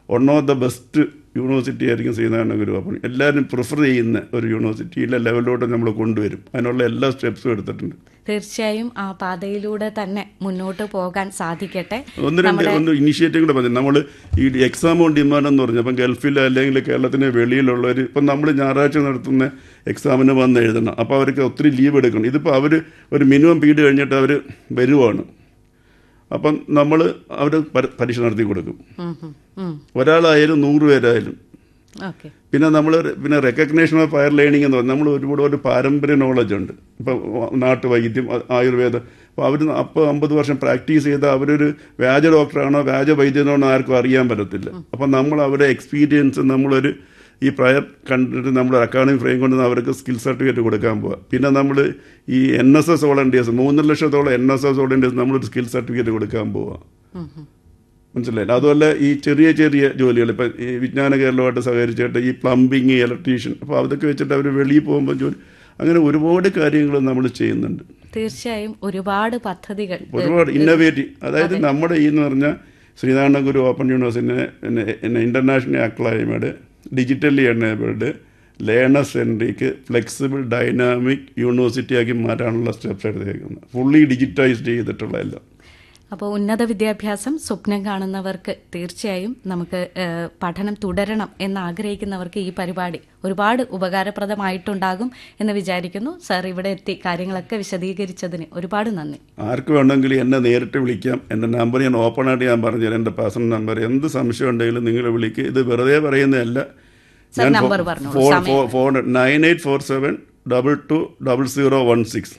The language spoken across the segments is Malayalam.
One of the best university ആയിരിക്കും ശ്രീനാരായണ ഗുരു ഓപ്പൺ എല്ലാവരും പ്രിഫർ ചെയ്യുന്ന ഒരു യൂണിവേഴ്സിറ്റിയിലെ ലെവലിലോട്ട് നമ്മൾ കൊണ്ടുവരും അതിനുള്ള എല്ലാ സ്റ്റെപ്സും എടുത്തിട്ടുണ്ട് തീർച്ചയായും ആ പാതയിലൂടെ തന്നെ മുന്നോട്ട് പോകാൻ സാധിക്കട്ടെ ഒന്ന് രണ്ട് ഒന്ന് ഇനിഷ്യേറ്റീവ് കൂടെ പറഞ്ഞു നമ്മൾ ഈ എക്സാം ഓൺ ഡിമാൻഡ് എന്ന് പറഞ്ഞു അപ്പം ഗൾഫിൽ അല്ലെങ്കിൽ കേരളത്തിന് വെളിയിലുള്ളവർ ഇപ്പം നമ്മൾ ഞായറാഴ്ച നടത്തുന്ന എക്സാമിന് വന്ന് എഴുതണം അപ്പോൾ അവർക്ക് ഒത്തിരി ലീവ് എടുക്കണം ഇതിപ്പോൾ അവർ ഒരു മിനിമം പീരീഡ് കഴിഞ്ഞിട്ട് അവർ വരുവാണ് അപ്പം നമ്മൾ അവർ പരീക്ഷ നടത്തി കൊടുക്കും ഒരാളായാലും നൂറ് പേരായാലും ഓക്കെ പിന്നെ നമ്മൾ പിന്നെ റെക്കഗ്നേഷൻ ഓഫ് ഹയർ ലേണിംഗ് എന്ന് പറഞ്ഞാൽ നമ്മൾ ഒരുപാട് ഒരു പാരമ്പര്യ നോളജ് ഉണ്ട് ഇപ്പം നാട്ടുവൈദ്യം ആ- ആയുർവേദം അപ്പോൾ അവർ അപ്പോൾ അമ്പത് വർഷം പ്രാക്ടീസ് ചെയ്ത അവരൊരു വ്യാജ ഡോക്ടറാണോ വ്യാജ വൈദ്യനാണോ ആർക്കും അറിയാൻ പറ്റത്തില്ല അപ്പം നമ്മൾ അവരുടെ എക്സ്പീരിയൻസ് നമ്മളൊരു ഈ പ്രയർ കണ്ടിട്ട് നമ്മൾ അക്കാഡമിക് ഫ്രെയിം കൊണ്ട് അവർക്ക് സ്കിൽ സർട്ടിഫിക്കറ്റ് കൊടുക്കാൻ പോവാം പിന്നെ നമ്മൾ ഈ എൻ എസ് എസ് വോളണ്ടിയേഴ്സ് മൂന്നര ലക്ഷത്തോളം എൻ എസ് എസ് വോളണ്ടിയേഴ്സ് നമ്മളൊരു സ്കിൽ സർട്ടിഫിക്കറ്റ് കൊടുക്കാൻ പോവാം മനസ്സിലായില്ല അതുപോലെ ഈ ചെറിയ ചെറിയ ജോലികൾ ഇപ്പം ഈ വിജ്ഞാന കേരളമായിട്ട് സഹകരിച്ചിട്ട് ഈ പ്ലംബിങ് ഇലക്ട്രീഷ്യൻ അപ്പോൾ അതൊക്കെ വെച്ചിട്ട് അവർ വെളിയിൽ പോകുമ്പോൾ ജോലി അങ്ങനെ ഒരുപാട് കാര്യങ്ങൾ നമ്മൾ ചെയ്യുന്നുണ്ട് തീർച്ചയായും ഒരുപാട് പദ്ധതികൾ ഒരുപാട് ഇന്നോവേറ്റീവ് അതായത് നമ്മുടെ ഈ എന്ന് പറഞ്ഞാൽ ശ്രീനാരായണ ഗുരു ഓപ്പൺ യൂണിവേഴ്സിറ്റിനെ international acclaimed digitally enabled learner centric flexible dynamic university ആക്കി മാറ്റാനുള്ള സ്റ്റെപ്സ് എടുത്തേക്കുന്നത് ഫുള്ളി ഡിജിറ്റൈസ്ഡ് ചെയ്തിട്ടുള്ള എല്ലാം അപ്പോൾ ഉന്നത വിദ്യാഭ്യാസം സ്വപ്നം കാണുന്നവർക്ക് തീർച്ചയായും നമുക്ക് ഏഹ്, പഠനം തുടരണം എന്ന് ആഗ്രഹിക്കുന്നവർക്ക് ഈ പരിപാടി ഒരുപാട് ഉപകാരപ്രദമായിട്ടുണ്ടാകും എന്ന് വിചാരിക്കുന്നു സാർ ഇവിടെ എത്തി കാര്യങ്ങളൊക്കെ വിശദീകരിച്ചതിന് ഒരുപാട് നന്ദി ആർക്ക് വേണമെങ്കിലും എന്നെ നേരിട്ട് വിളിക്കാം എൻ്റെ നമ്പർ ഞാൻ ഓപ്പൺ ആയിട്ട് ഞാൻ പറഞ്ഞുതരാം എൻ്റെ പേഴ്സണൽ നമ്പർ എന്ത് സംശയം ഉണ്ടെങ്കിലും നിങ്ങൾ വിളിക്കുക ഇത് വെറുതെ പറയുന്നതല്ല Sir, number പറഞ്ഞോളൂ. ഫോൺ സമയം. Phone nine eight four seven double two double zero one six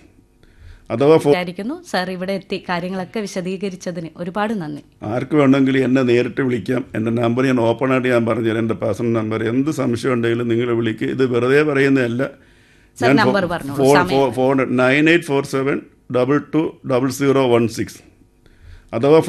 അഥവാ ഫോ വിചാരിക്കുന്നു സാർ ഇവിടെ എത്തി കാര്യങ്ങളൊക്കെ വിശദീകരിച്ചതിന് ഒരുപാട് നന്ദി ആർക്ക് വേണമെങ്കിലും എന്നെ നേരിട്ട് വിളിക്കാം എൻ്റെ നമ്പർ ഞാൻ ഓപ്പൺ ആയിട്ട് ഞാൻ പറഞ്ഞുതരാം എൻ്റെ പേഴ്സണൽ നമ്പർ എന്ത് സംശയം ഉണ്ടെങ്കിലും നിങ്ങൾ വിളിക്കുക ഇത് വെറുതെ പറയുന്നതല്ല Sir, number പറഞ്ഞോളൂ. ഫോൺ സമയം. Phone nine eight four seven double two double zero one six അഥവാ